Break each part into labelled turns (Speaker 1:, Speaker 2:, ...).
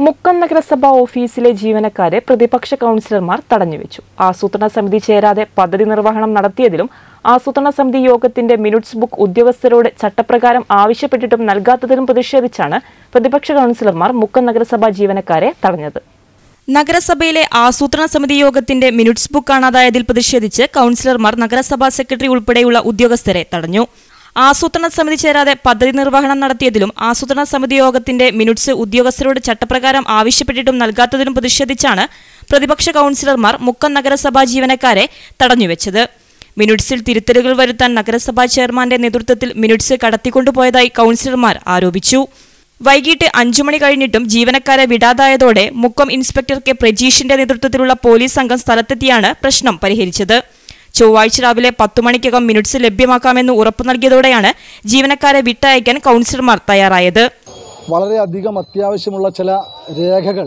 Speaker 1: മുക്കം നഗരസഭ ഓഫീസിലെ ജീവനക്കാരെ പ്രതിപക്ഷ കൗൺസിലർമാർ തടഞ്ഞുവെച്ചു ആസൂത്രണ സമിതി ചേരാതെ പദ്ധതി നിർവഹണം നടത്തിയതിലും ആസൂത്രണ സമിതി യോഗത്തിന്റെ മിനിറ്റ്സ് ബുക്ക് ഉദ്യോഗസ്ഥരോട് ചട്ടപ്രകാരം ആവശ്യപ്പെട്ടിട്ടും നൽകാത്തതിലും പ്രതിഷേധിച്ചാണ് പ്രതിപക്ഷ കൗൺസിലർമാർ മുക്കം നഗരസഭാ ജീവനക്കാരെ തടഞ്ഞത്
Speaker 2: നഗരസഭയിലെ ആസൂത്രണ സമിതി യോഗത്തിന്റെ മിനിറ്റ്സ് ബുക്ക് കാണാതായതിൽ പ്രതിഷേധിച്ച് കൗൺസിലർമാർ നഗരസഭാ സെക്രട്ടറി ഉൾപ്പെടെയുള്ള ഉദ്യോഗസ്ഥരെ തടഞ്ഞു ആസൂത്രണ സമിതി ചേരാതെ പദ്ധതി നിർവഹണം നടത്തിയതിലും ആസൂത്രണ സമിതി യോഗത്തിന്റെ മിനിറ്റ്സ് ഉദ്യോഗസ്ഥരോട് ചട്ടപ്രകാരം ആവശ്യപ്പെട്ടിട്ടും നൽകാത്തതിലും പ്രതിഷേധിച്ചാണ് പ്രതിപക്ഷ കൗൺസിലർമാർ മുക്കം നഗരസഭാ ജീവനക്കാരെ തടഞ്ഞുവെച്ചത് മിനിറ്റ്സിൽ തിരുത്തലുകൾ വരുത്താൻ നഗരസഭാ ചെയർമാന്റെ നേതൃത്വത്തിൽ മിനിറ്റ്സ് കടത്തിക്കൊണ്ടുപോയതായി കൗൺസിലർമാർ ആരോപിച്ചു വൈകിട്ട് അഞ്ചു മണി കഴിഞ്ഞിട്ടും ജീവനക്കാരെ വിടാതായതോടെ മുക്കം ഇൻസ്പെക്ടർ കെ പ്രജീഷിന്റെ നേതൃത്വത്തിലുള്ള പോലീസ് സംഘം സ്ഥലത്തെത്തിയാണ് പ്രശ്നം പരിഹരിച്ചത് ചൊവ്വാഴ്ച രാവിലെ പത്തു മണിക്കകം മിനിറ്റ്സ് ലഭ്യമാക്കാമെന്ന് ഉറപ്പു നൽകിയതോടെയാണ് ജീവനക്കാരെ വിട്ടയക്കാൻ കൗൺസിലർമാർ തയ്യാറായത്
Speaker 3: വളരെയധികം അത്യാവശ്യമുള്ള ചില രേഖകൾ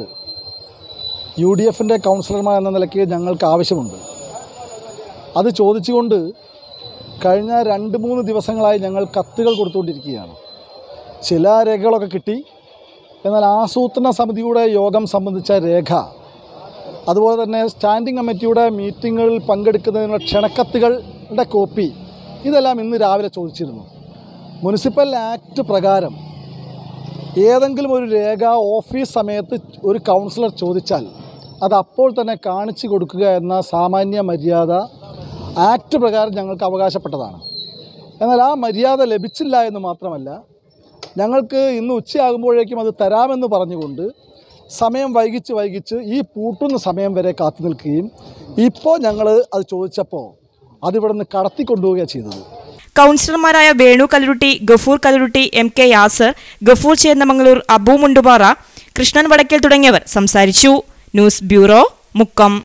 Speaker 3: യു ഡി എഫിൻ്റെ കൗൺസിലർമാർ എന്ന നിലയ്ക്ക് ഞങ്ങൾക്ക് ആവശ്യമുണ്ട് അത് ചോദിച്ചുകൊണ്ട് കഴിഞ്ഞ രണ്ട് മൂന്ന് ദിവസങ്ങളായി ഞങ്ങൾ കത്തുകൾ കൊടുത്തുകൊണ്ടിരിക്കുകയാണ് ചില രേഖകളൊക്കെ കിട്ടി എന്നാൽ ആസൂത്രണ സമിതിയുടെ യോഗം സംബന്ധിച്ച രേഖ അതുപോലെ തന്നെ സ്റ്റാൻഡിംഗ് കമ്മിറ്റിയുടെ മീറ്റിങ്ങുകളിൽ പങ്കെടുക്കുന്നതിനുള്ള ക്ഷണക്കത്തുകളുടെ കോപ്പി ഇതെല്ലാം ഇന്ന് രാവിലെ ചോദിച്ചിരുന്നു മുനിസിപ്പൽ ആക്ട് പ്രകാരം ഏതെങ്കിലും ഒരു രേഖ ഓഫീസ് സമയത്ത് ഒരു കൗൺസിലർ ചോദിച്ചാൽ അത് അപ്പോൾ തന്നെ കാണിച്ചു കൊടുക്കുക എന്ന സാമാന്യ മര്യാദ ആക്ട് പ്രകാരം ഞങ്ങൾക്ക് അവകാശപ്പെട്ടതാണ് എന്നാൽ ആ മര്യാദ ലഭിച്ചില്ല എന്ന് മാത്രമല്ല ഞങ്ങൾക്ക് ഇന്ന് ഉച്ചയാകുമ്പോഴേക്കും അത് തരാമെന്ന് പറഞ്ഞുകൊണ്ട് സമയം വൈകിച്ച് വൈകിച്ച് ഈ പൂട്ടുന്ന സമയം വരെ കാത്തു നിൽക്കുകയും ഇപ്പോൾ ഞങ്ങൾ അത് ചോദിച്ചപ്പോൾ അതിവിടെ നിന്ന് കടത്തിക്കൊണ്ടുപോവുകയാണ് ചെയ്തത്
Speaker 2: കൗൺസിലർമാരായ വേണു കല്ലുരുട്ടി ഗഫൂർ കല്ലുരുട്ടി എം കെ യാസർ ഗഫൂർ ചേന്നമംഗലൂർ അബു മുണ്ടുപാറ കൃഷ്ണൻ വടക്കൽ തുടങ്ങിയവർ സംസാരിച്ചു ന്യൂസ് ബ്യൂറോ മുക്കം